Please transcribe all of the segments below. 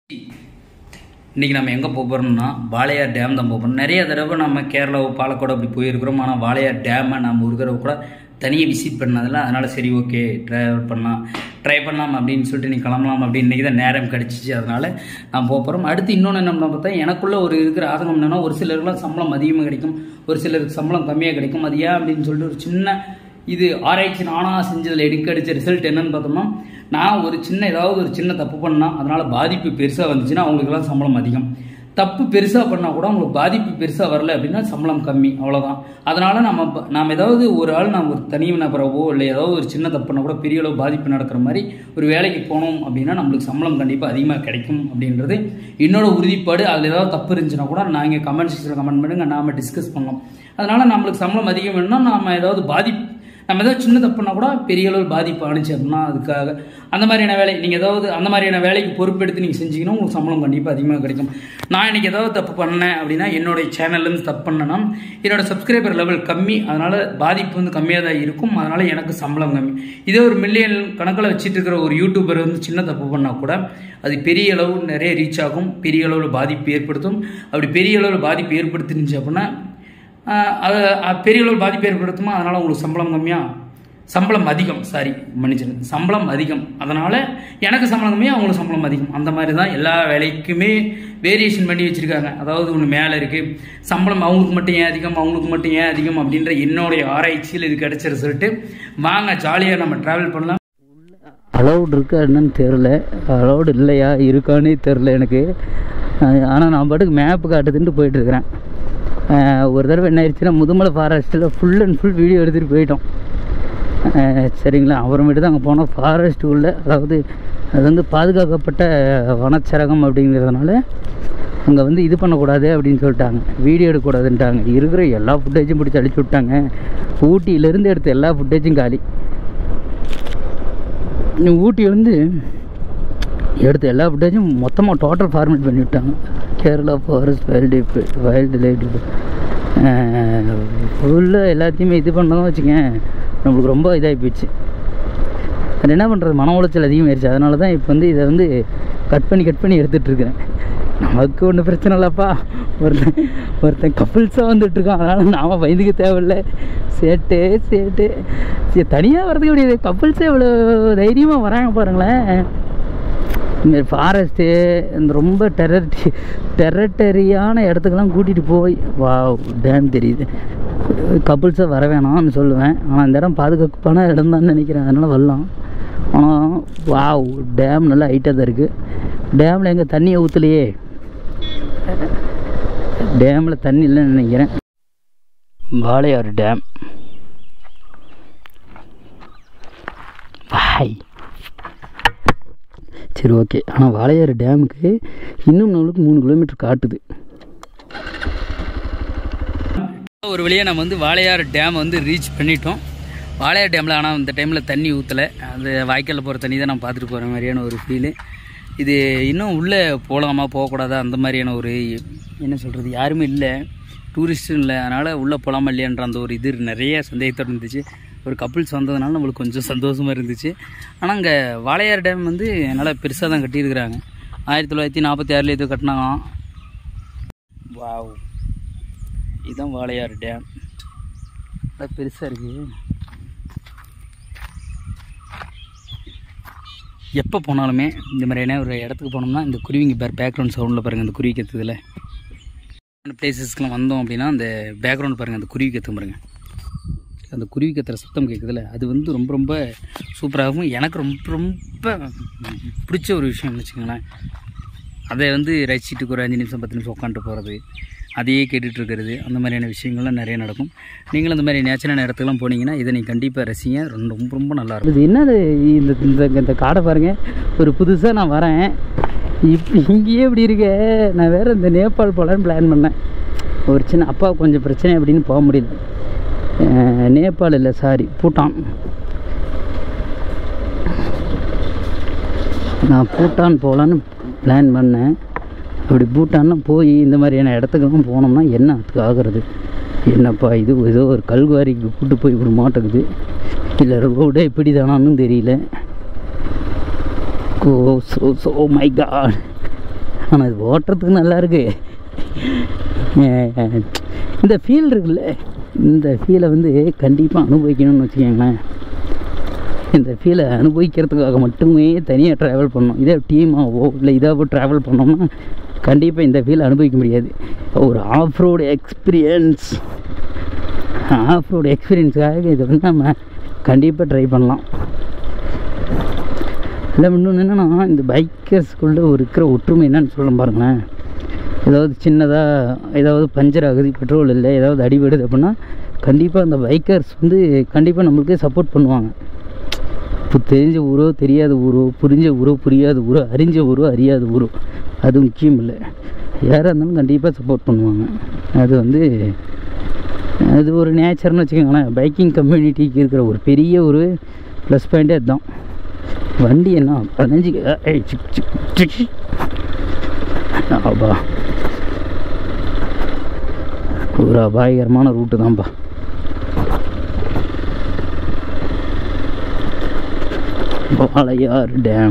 இன்றைக்கி நம்ம எங்கே போக போகிறோம்னா வாளையார் டேம் தான் போக போகிறோம் நிறைய தடவை நம்ம கேரளா பாலக்காடு அப்படி போயிருக்கிறோம் ஆனால் வாளையார் டேமை நம்ம ஒரு தடவை கூட தனியாக விசிட் பண்ணதில்ல அதனால் சரி ஓகே ட்ராவல் பண்ணலாம் ட்ரை பண்ணலாம் அப்படின்னு சொல்லிட்டு நீ கிளம்பலாம் அப்படின்னு இன்றைக்கி தான் நேரம் கிடச்சிச்சு அதனால் நான் போக போகிறோம் அடுத்து இன்னொன்று என்ன பார்த்தா எனக்குள்ள ஒரு இருக்கிற ஆதங்கம் என்னென்னா ஒரு சிலருக்குலாம் சம்பளம் அதிகமாக கிடைக்கும் ஒரு சிலருக்கு சம்பளம் கம்மியாக கிடைக்கும் அது ஏன் அப்படின்னு சொல்லிட்டு ஒரு சின்ன இது ஆராய்ச்சி நானாக செஞ்சதில் எடுக்க அடித்த ரிசல்ட் என்னன்னு பார்த்தோம்னா நான் ஒரு சின்ன ஏதாவது ஒரு சின்ன தப்பு பண்ணால் அதனால் பாதிப்பு பெருசாக வந்துச்சுன்னா அவங்களுக்குலாம் சம்பளம் அதிகம் தப்பு பெருசாக பண்ணால் கூட அவங்களுக்கு பாதிப்பு பெருசாக வரல அப்படின்னா சம்பளம் கம்மி அவ்வளோதான் அதனால் நம்ம ப- நாம் ஏதாவது ஒரு ஆள் நம்ம ஒரு தனி நபரவோ இல்லை ஏதாவது ஒரு சின்ன தப்புனா கூட பெரிய அளவு பாதிப்பு நடக்கிற மாதிரி ஒரு வேலைக்கு போனோம் அப்படின்னா நம்மளுக்கு சம்பளம் கண்டிப்பாக அதிகமாக கிடைக்கும் அப்படின்றது என்னோட உறுதிப்பாடு அதில் ஏதாவது தப்பு இருந்துச்சுன்னா கூட நான் இங்கே கமெண்ட் செக்ஷனில் கமெண்ட் பண்ணுங்க நாம டிஸ்கஸ் பண்ணலாம் அதனால் நம்மளுக்கு சம்பளம் அதிகம் வேணும்னா நாம ஏதாவது பாதிப்பு நம்ம ஏதாவது சின்ன தப்புனா கூட பெரிய அளவில் பாதிப்பு ஆணுச்சு அப்படின்னா அதுக்காக அந்த மாதிரியான வேலை நீங்கள் ஏதாவது அந்த மாதிரியான வேலைக்கு பொறுப்பெடுத்து நீங்கள் செஞ்சீங்கன்னா உங்களுக்கு சம்பளம் கண்டிப்பாக அதிகமாக கிடைக்கும் நான் இன்னைக்கு ஏதாவது தப்பு பண்ணேன் அப்படின்னா என்னுடைய சேனல்லேருந்து தப்பு பண்ணேன்னா என்னோட சப்ஸ்கிரைபர் லெவல் கம்மி அதனால் பாதிப்பு வந்து கம்மியாக தான் இருக்கும் அதனால் எனக்கு சம்பளம் கம்மி இதே ஒரு மில்லியன் கணக்கில் வச்சுட்டு இருக்கிற ஒரு யூடியூபர் வந்து சின்ன தப்பு பண்ணால் கூட அது பெரிய அளவு நிறைய ரீச் ஆகும் பெரிய அளவில் பாதிப்பு ஏற்படுத்தும் அப்படி பெரிய அளவில் பாதிப்பு ஏற்படுத்திருந்துச்சு அப்படின்னா ஆஹ் அது அஹ் பெரிய அளவு பாதிப்பு ஏற்படுத்துமா அதனால் உங்களுக்கு சம்பளம் கம்மியா சம்பளம் அதிகம் சாரி மன்னிச்சிருங்க சம்பளம் அதிகம் அதனால் எனக்கு சம்பளம் கம்மியா அவங்களுக்கு சம்பளம் அதிகம் அந்த மாதிரி தான் எல்லா வேலைக்குமே வேரியேஷன் பண்ணி வச்சுருக்காங்க அதாவது ஒன்று மேலே இருக்குது சம்பளம் அவங்களுக்கு மட்டும் ஏன் அதிகம் அவங்களுக்கு மட்டும் ஏன் அதிகம் அப்படின்ற என்னுடைய ஆராய்ச்சியில் இது கிடைச்ச ரிசல்ட்டு வாங்க ஜாலியாக நம்ம ட்ராவல் பண்ணலாம் அலௌட் இருக்கா என்னன்னு தெரில அலௌடு இல்லையா இருக்கானே தெரில எனக்கு ஆனால் நான் பாட்டுக்கு மேப்பு காட்டுதுன்ட்டு போயிட்டுருக்கிறேன் ஒரு தடவை என்ன ஆயிடுச்சுன்னா முதுமலை ஃபாரஸ்ட்டில் ஃபுல் அண்ட் ஃபுல் வீடியோ எடுத்துகிட்டு போயிட்டோம் அஹ் சரிங்களா அப்புறமேட்டு தான் அங்கே போனோம் ஃபாரஸ்ட் உள்ள அதாவது அது வந்து பாதுகாக்கப்பட்ட வனச்சரகம் அப்படிங்கிறதுனால அங்கே வந்து இது பண்ணக்கூடாது அப்படின்னு சொல்லிட்டாங்க வீடியோ எடுக்கக்கூடாதுன்ட்டாங்க இருக்கிற எல்லா ஃபுட்டேஜும் பிடிச்சி அழிச்சு விட்டாங்க ஊட்டியிலேருந்து எடுத்த எல்லா ஃபுட்டேஜும் காலி ஊட்டி வந்து எடுத்த எல்லா ஃபுட்டேஜும் மொத்தமாக டோட்டல் ஃபார்மேட் பண்ணி விட்டாங்க Kerala forest wild wildlife ஃபுல்லாக எல்லாத்தையுமே இது பண்ணதான் வச்சுக்கேன் நம்மளுக்கு ரொம்ப இதாகி போச்சு அது என்ன பண்ணுறது மன உளைச்சல் அதிகமாகிடுச்சு அதனால தான் இப்போ வந்து இதை வந்து கட் பண்ணி கட் பண்ணி எடுத்துகிட்டு இருக்கிறேன் நமக்கு ஒன்றும் பிரச்சனை இல்லைப்பா ஒருத்தன் ஒருத்தன் கப்புள்ஸாக வந்துட்டு இருக்கான் அதனால் நாம் பயந்துக்க தேவையில்ல சேட்டு சேட்டு சரி தனியாக வரதுக்கு முடியாது கப்புள்ஸே இவ்வளோ தைரியமாக வராங்க பாருங்களேன் இந்த ஃபாரஸ்ட்டு இந்த ரொம்ப டெரர் டெரட்டரியான இடத்துக்கெல்லாம் கூட்டிகிட்டு போய் வா டேம் தெரியுது கப்புள்ஸை வர வேணாம்னு சொல்லுவேன் ஆனால் இந்த இடம் பாதுகாப்பான இடம் தான் நினைக்கிறேன் அதனால் வரலாம் ஆனால் வாவ் டேம் நல்லா ஹைட்டாக தான் இருக்குது டேமில் எங்கே தண்ணியை ஊற்றலையே டேமில் தண்ணி இல்லைன்னு நினைக்கிறேன் வாளையாறு டேம் பாய் சரி ஓகே ஆனால் வாளையாறு டேமுக்கு இன்னும் நம்மளுக்கு மூணு கிலோமீட்டர் காட்டுது ஒரு வழியாக நம்ம வந்து வாளையார் டேம் வந்து ரீச் பண்ணிட்டோம் வாளையார் டேமில் ஆனால் இந்த டைமில் தண்ணி ஊற்றலை அந்த வாய்க்காலில் போகிற தண்ணி தான் நான் பார்த்துட்டு போகிற மாதிரியான ஒரு ஃபீலு இது இன்னும் உள்ளே போகலாமா போகக்கூடாதா அந்த மாதிரியான ஒரு என்ன சொல்கிறது யாருமே இல்லை டூரிஸ்ட்டும் இல்லை அதனால் உள்ளே போகலாமா இல்லையான்ற அந்த ஒரு இது நிறைய சந்தேகத்தோடு இருந்துச்சு ஒரு கப்புள்ஸ் வந்ததுனால நம்மளுக்கு கொஞ்சம் சந்தோஷமாக இருந்துச்சு ஆனால் அங்கே வாளையார் டேம் வந்து நல்லா பெருசாக தான் கட்டியிருக்கிறாங்க ஆயிரத்தி தொள்ளாயிரத்தி நாற்பத்தி ஆறில் இது கட்டினாங்களாம் வாவ் இதுதான் வாளையார் டேம் நல்லா பெருசாக இருக்குது எப்போ போனாலுமே இந்த மாதிரியான ஒரு இடத்துக்கு போனோம்னா இந்த குருவிங்க பேர் பேக்ரவுண்ட் சவுண்டில் பாருங்கள் அந்த குருவி கத்துதில் பிளேசஸ்க்குலாம் வந்தோம் அப்படின்னா அந்த பேக்ரவுண்ட் பாருங்கள் அந்த குருவி கத்து பாருங்கள் அந்த குருவி கத்துற சத்தம் கேட்குதுல்ல அது வந்து ரொம்ப ரொம்ப சூப்பராகவும் எனக்கு ரொம்ப ரொம்ப பிடிச்ச ஒரு விஷயம் வச்சுக்கோங்களேன் அதை வந்து ரசிச்சுட்டு ஒரு அஞ்சு நிமிஷம் பத்து நிமிஷம் உட்காந்துட்டு போகிறது அதையே கேட்டுட்டு இருக்கிறது அந்த மாதிரியான விஷயங்கள்லாம் நிறைய நடக்கும் நீங்களும் இந்த மாதிரி நேச்சரான இடத்துக்குலாம் போனீங்கன்னா இதை நீங்கள் கண்டிப்பாக ரசிங்க ரொம்ப ரொம்ப ரொம்ப நல்லாயிருக்கும் இது என்னது இந்த இந்த இந்த காடை பாருங்க ஒரு புதுசாக நான் வரேன் இப்போ இங்கேயே இப்படி இருக்க நான் வேறு இந்த நேபாள் போகலான்னு பிளான் பண்ணேன் ஒரு சின்ன அப்பா கொஞ்சம் பிரச்சனை அப்படின்னு போக முடியல அஹ் நேபாள் இல்லை சாரி பூட்டான் நான் பூட்டான் போகலான்னு பிளான் பண்ணேன் அப்படி பூட்டான்னா போய் இந்த மாதிரியான இடத்துக்கெல்லாம் போனோம்னா என்ன அதுக்கு ஆகிறது என்னப்பா இது ஏதோ ஒரு கல்குவாரிக்கு கூட்டு போய் இப்படி மாட்டேங்குது இல்லை ரோடே இப்படி தானான்னு தெரியல oh so so my god ஆனால் இது ஓட்டுறதுக்கு நல்லா இருக்கு அஹ் இந்த ஃபீல் இருக்குல்ல இந்த ஃபீலை வந்து கண்டிப்பாக அனுபவிக்கணும்னு வச்சுக்கோங்களேன் இந்த ஃபீலை அனுபவிக்கிறதுக்காக மட்டுமே தனியாக ட்ராவல் பண்ணணும் இதே டீமாவோ இல்லை இதாவோ ட்ராவல் பண்ணோம்னா கண்டிப்பாக இந்த ஃபீலை அனுபவிக்க முடியாது ஒரு off road experience off road எக்ஸ்பீரியன்ஸுக்காக இதை வந்து நம்ம கண்டிப்பாக ட்ரை பண்ணலாம் இல்லை இன்னொன்று என்னென்னா இந்த பைக்கர்ஸ்குள்ளே ஒரு இருக்கிற ஒற்றுமை என்னன்னு சொல்ல பாருங்களேன் ஏதாவது சின்னதாக ஏதாவது பஞ்சர் ஆகுது பெட்ரோல் இல்லை ஏதாவது அடிபடுது அப்படின்னா கண்டிப்பாக அந்த பைக்கர்ஸ் வந்து கண்டிப்பாக நம்மளுக்கு சப்போர்ட் பண்ணுவாங்க இப்போ தெரிஞ்ச ஊரோ தெரியாத ஊரோ புரிஞ்ச ஊரோ புரியாத ஊரோ அறிஞ்ச ஊரோ அறியாத ஊரோ அது முக்கியம் இல்லை யாராக இருந்தாலும் கண்டிப்பாக சப்போர்ட் பண்ணுவாங்க அது வந்து அது ஒரு நேச்சர்னு வச்சுக்கோங்களேன் பைக்கிங் கம்யூனிட்டிக்கு இருக்கிற ஒரு பெரிய ஒரு ப்ளஸ் பாயிண்ட்டே அதுதான் வண்டி என்ன பதினஞ்சு ஏய், சிக், சிக், சிக், சிக். அப்பா ஒரு அபாயகரமான ரூட்டு தான்ப்பா வாளையார் டேம்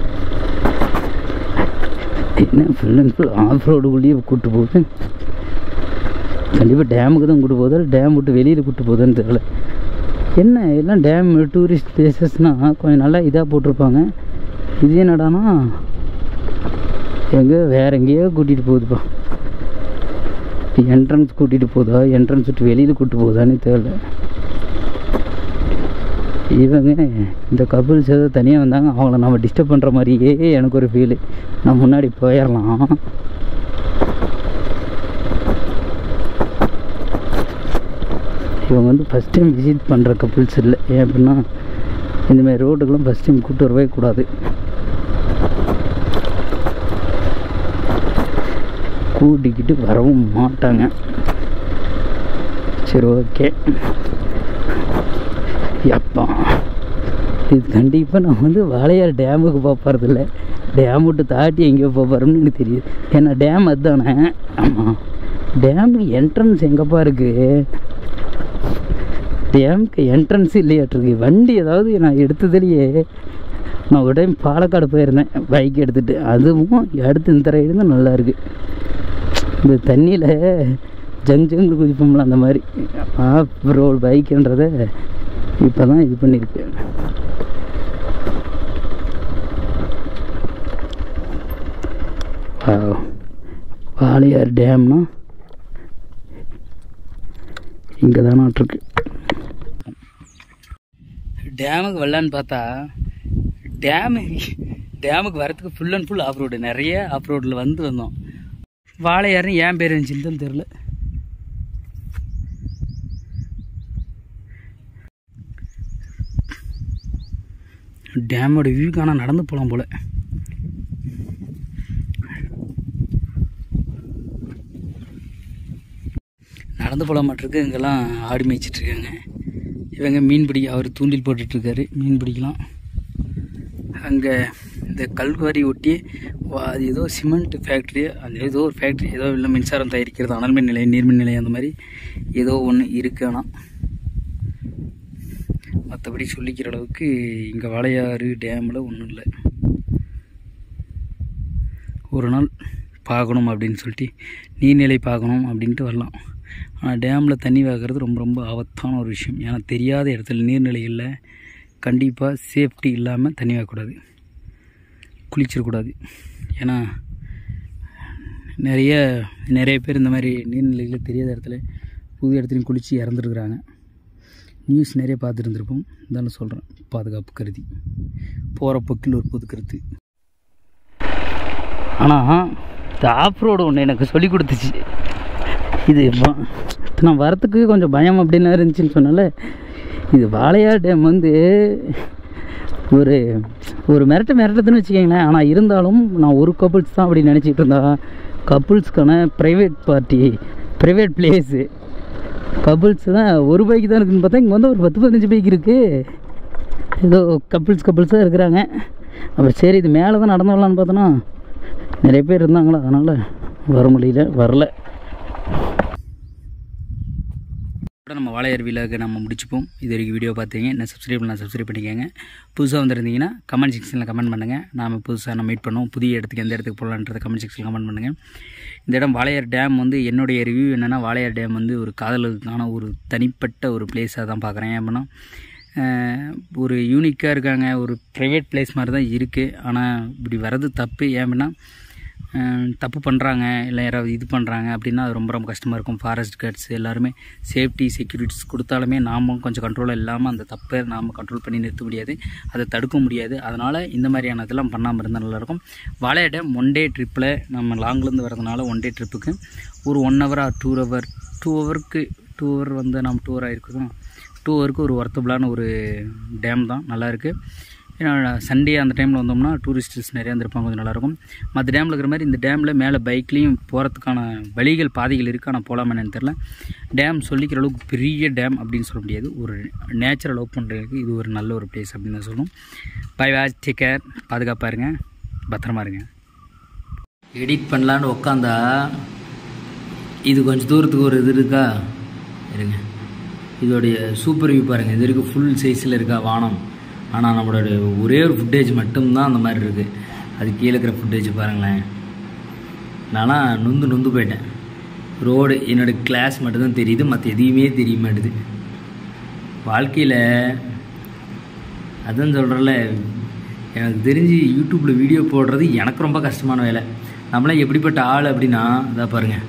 என்ன ஃபுல் அண்ட் ஃபுல் ஆஃப் ரோடுக்குள்ளேயே கூப்பிட்டு போகுது கண்டிப்பாக டேமுக்கு தான் கூட்டு போகுதா டேம் விட்டு வெளியில் கூட்டு போகுதுன்னு தெரியல என்ன எல்லாம் டேம் டூரிஸ்ட் பிளேசஸ்னால் கொஞ்சம் நல்லா இதாக போட்டிருப்பாங்க இது என்னடானா எங்கே வேற எங்கேயோ கூட்டிகிட்டு போகுதுப்பா என்ட்ரன்ஸ் கூட்டிகிட்டு போகுதா என்ட்ரன்ஸ் விட்டு வெளியில் கூட்டு போகுதான்னு தெரியல இவங்க இந்த கப்புள்ஸ் ஏதோ தனியாக வந்தாங்க அவங்கள நம்ம டிஸ்டர்ப் பண்ணுற மாதிரியே எனக்கு ஒரு ஃபீலு நான் முன்னாடி போயிடலாம் இவங்க வந்து ஃபஸ்ட் டைம் விசிட் பண்ணுற கப்புள்ஸ் இல்லை ஏன் அப்படின்னா இந்தமாதிரி ரோட்டுக்கெல்லாம் ஃபஸ்ட் டைம் கூட்டு வரவே கூடாது கூட்டிக்கிட்டு வரவும் மாட்டாங்க சரி ஓகே எப்பா இது கண்டிப்பாக நான் வந்து வாளையார் டேமுக்கு போகிறதில்ல டேம் விட்டு தாட்டி எங்கேயோ போகிறோம்னு எனக்கு தெரியுது ஏன்னா டேம் அதுதானே ஆமாம் டேமுக்கு என்ட்ரன்ஸ் எங்கப்பா இருக்குது டேமுக்கு என்ட்ரன்ஸ் இல்லையாட்டிருக்கு வண்டி ஏதாவது நான் எடுத்ததுலேயே நான் ஒரு டைம் பாலக்காடு போயிருந்தேன் பைக் எடுத்துகிட்டு அதுவும் அடுத்து இந்த ரைடு தான் நல்லா இருக்கு இந்த தண்ணியில் ஜங் ஜங்கு குதிப்போம்ல அந்த மாதிரி ஆஃப் ரோடு பைக்குன்றதை இப்போ தான் இது பண்ணியிருக்கு Wow. வாளையார் டேம்னா இங்கே தானாட்டிருக்கு டேமுக்கு வரலான்னு பார்த்தா டேமு டேமுக்கு வரத்துக்கு full and full off road நிறைய ஆஃப் ரோடில் வந்து வந்தோம் வாழையாருன்னு ஏன் பேர் இருந்துச்சுன்னு தான் தெரில டேமோட வியூ காண நடந்து போகலாம் போல் நடந்து போகலாம் மாட்டிருக்கு இங்கெல்லாம் ஆடி மேய்ச்சிட்டு இருக்காங்க இவங்க மீன் பிடிக்க அவர் தூண்டில் போட்டுட்ருக்காரு மீன் பிடிக்கலாம் அங்கே இந்த கல்குவாரி ஒட்டி வா- அது ஏதோ சிமெண்ட் ஃபேக்ட்ரி அது ஏதோ ஒரு ஃபேக்ட்ரி ஏதோ இல்லை மின்சாரம் தயாரிக்கிறது அனல் மின் நிலையம் நீர்மின் நிலையம் அந்த மாதிரி ஏதோ ஒன்று இருக்கு ஆனால் மற்றபடி சொல்லிக்கிற அளவுக்கு இங்கே வாளையாறு டேமில் ஒன்றும் இல்லை ஒரு நாள் பார்க்கணும் அப்படின்னு சொல்லிட்டு நீர்நிலை பார்க்கணும் அப்படின்ட்டு வரலாம் ஆனால் டேமில் தண்ணி வாங்குறது ரொம்ப ரொம்ப ஆபத்தான ஒரு விஷயம் ஏன்னா தெரியாத இடத்துல நீர்நிலைகளில் கண்டிப்பாக சேஃப்டி இல்லாமல் தண்ணி வாங்கக்கூடாது குளிச்சிடக்கூடாது ஏன்னா நிறைய நிறைய பேர் இந்த மாதிரி நீர்நிலைகளில் தெரியாத இடத்துல புது இடத்துலையும் குளித்து இறந்துருக்குறாங்க நியூஸ் நிறைய பார்த்துட்டு இருந்திருப்போம் இருந்தாலும் சொல்கிறேன் பாதுகாப்பு கருதி போகிற போக்கில் ஒரு பொது கருத்து ஆனால் இந்த ஆஃப் ரோடு ஒன்று எனக்கு சொல்லி கொடுத்துச்சு இது வ- நான் வரத்துக்கு கொஞ்சம் பயம் அப்படின்னு இருந்துச்சுன்னு சொன்னால இது வாளையார் டேம் வந்து ஒரு ஒரு மிரட்டு மிரட்டுதுன்னு வச்சுக்கோங்களேன் ஆனால் இருந்தாலும் நான் ஒரு கப்புள்ஸ் தான் அப்படி நினச்சிட்டு இருந்தா கப்புள்ஸ்க்கான private party private place couples தான் ஒரு பைக் தான் இருக்குன்னு பார்த்தா இங்கே வந்து ஒரு பத்து பதினஞ்சு பைக் இருக்குது ஏதோ கப்புள்ஸ் கப்புள்ஸாக இருக்கிறாங்க அப்போ சரி இது மேலே தான் நடந்து வரலான்னு பார்த்தோன்னா நிறைய பேர் இருந்தாங்களா அதனால் வர முடியல வரல இதோட நம்ம வாழையார் விழாக்கு நம்ம முடிச்சுப்போம் இது வரைக்கும் வீடியோ பார்த்தீங்க என்ன சப்ஸ்கிரைப் பண்ணலாம் சப்ஸ்கிரைப் பண்ணிக்கோங்க புதுசாக வந்திருந்தீங்கன்னா கமெண்ட் செக்ஷனில் கமெண்ட் பண்ணுங்கள் நாம் புதுசாக நம்ம மீட் பண்ணுவோம் புதிய இடத்துக்கு எந்த இடத்துக்கு போகலான்றதை கமெண்ட் செக்ஷனில் கமெண்ட் பண்ணுங்கள் இந்த இடம் வாழையார் டேம் வந்து என்னுடைய ரிவ்யூ என்னென்னா வாழையார் டேம் வந்து ஒரு காதலுக்கான ஒரு தனிப்பட்ட ஒரு பிளேஸாக தான் பார்க்குறேன் ஏன்னா அஹ், ஒரு யூனிக்காக இருக்காங்க ஒரு ப்ரைவேட் பிளேஸ் மாதிரி தான் இருக்குது ஆனால் இப்படி வர்றது தப்பு ஏன்னா அஹ், தப்பு பண்ணுறாங்க இல்லை யாராவது இது பண்ணுறாங்க அப்படின்னா அது ரொம்ப ரொம்ப கஷ்டமாக இருக்கும் ஃபாரஸ்ட் கார்ட்ஸ் எல்லாருமே சேஃப்டி செக்யூரிட்டிஸ் கொடுத்தாலுமே நாமும் கொஞ்சம் கண்ட்ரோலாக இல்லாமல் அந்த தப்பை நாம் கண்ட்ரோல் பண்ணி நிறுத்த முடியாது அதை தடுக்க முடியாது அதனால் இந்த மாதிரியான இதெல்லாம் பண்ணாமல் இருந்தால் நல்லாயிருக்கும் வாழையா டேம் ஒன் டே ட்ரிப்பில் நம்ம லாங்லேருந்து வரதுனால ஒன் டே ட்ரிப்புக்கு ஒரு one hour or two hour two ஹவருக்கு டூ ஹவர் வந்து நம்ம டூ ஹவர் ஆகிருக்கோம் டூ ஹவருக்கு ஒரு ஒர்த்தபுளான ஒரு டேம் தான் நல்லாயிருக்கு ஏன்னா சண்டே அந்த டைமில் வந்தோம்னா டூரிஸ்டர்ஸ் நிறையா இருந்திருப்பாங்க கொஞ்சம் நல்லாயிருக்கும் மற்ற டேமில் இருக்கிற மாதிரி இந்த டேமில் மேலே பைக்லேயும் போகிறதுக்கான வழிகள் பாதைகள் இருக்குது ஆனால் போகலாமா என்னன்னு தெரில டேம் சொல்லிக்கிற அளவுக்கு பெரிய டேம் அப்படின்னு சொல்ல முடியாது ஒரு நேச்சுரல் லவ் பண்ணுறதுக்கு இது ஒரு நல்ல ஒரு பிளேஸ் அப்படின்னு தான் சொல்லணும் பை வாட்ச் டேக் கேர் பாதுகாப்பாக இருங்க பத்திரமா இருங்க எடிட் பண்ணலான்னு உக்காந்தா இது கொஞ்சம் தூரத்துக்கு ஒரு இது இருக்கா இருங்க இதோடைய சூப்பர் வியூ பாருங்கள் இது வரைக்கும் ஃபுல் சைஸில் இருக்கா வானம் ஆனால் நம்மளோட ஒரே ஒரு ஃபுட்டேஜ் மட்டும்தான் அந்த மாதிரி இருக்குது அது கீழே இருக்கிற ஃபுட்டேஜ் பாருங்களேன் நானா நொந்து நொந்து போயிட்டேன் ரோடு என்னோடய கிளாஸ் மட்டும்தான் தெரியுது மற்ற எதையுமே தெரிய மாட்டுது வாழ்க்கையில் அதான் சொல்கிறேன்ல எனக்கு தெரிஞ்சு யூடியூப்பில் வீடியோ போடுறது எனக்கு ரொம்ப கஷ்டமான வேலை நம்மளாம் எப்படிப்பட்ட ஆள் அப்படின்னா இதாக பாருங்கள்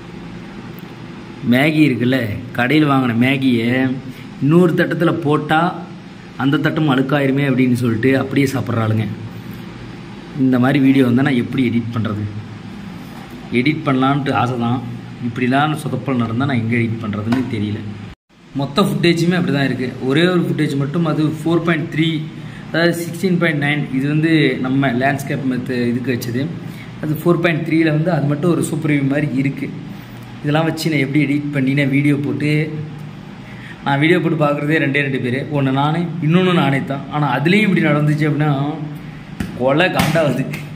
மேகி இருக்குல்ல கடையில் வாங்கின மேகியை இன்னொரு தட்டத்தில் போட்டால் அந்த தட்டம் அழுக்காயிருமே அப்படின்னு சொல்லிட்டு அப்படியே சாப்பிட்றாளுங்க இந்த மாதிரி வீடியோ வந்தால் நான் எப்படி எடிட் பண்ணுறது எடிட் பண்ணலான்ட்டு ஆசை தான் இப்படிலாம் சொதப்பல் நடந்தால் நான் எங்கே எடிட் பண்ணுறதுன்னு தெரியல மொத்த ஃபுட்டேஜுமே அப்படி தான் இருக்குது ஒரே ஒரு ஃபுட்டேஜ் மட்டும் அது ஃபோர் பாயிண்ட் த்ரீ அதாவது சிக்ஸ்டீன் பாயிண்ட் நைன் இது வந்து நம்ம லேண்ட்ஸ்கேப் மெத்து இதுக்கு வச்சது அது ஃபோர் பாயிண்ட் த்ரீயில் வந்து அது மட்டும் ஒரு சூப்பர் வியூ மாதிரி இருக்குது இதெல்லாம் வச்சு நான் எப்படி எடிட் பண்ணி நான் வீடியோ போட்டு நான் வீடியோ போட்டு பார்க்குறதே ரெண்டே ரெண்டு பேர் ஒன்று நானே இன்னொன்று நானே தான் ஆனால் அதுலேயும் இப்படி நடந்துச்சு அப்படின்னா கொலை காண்டாகுது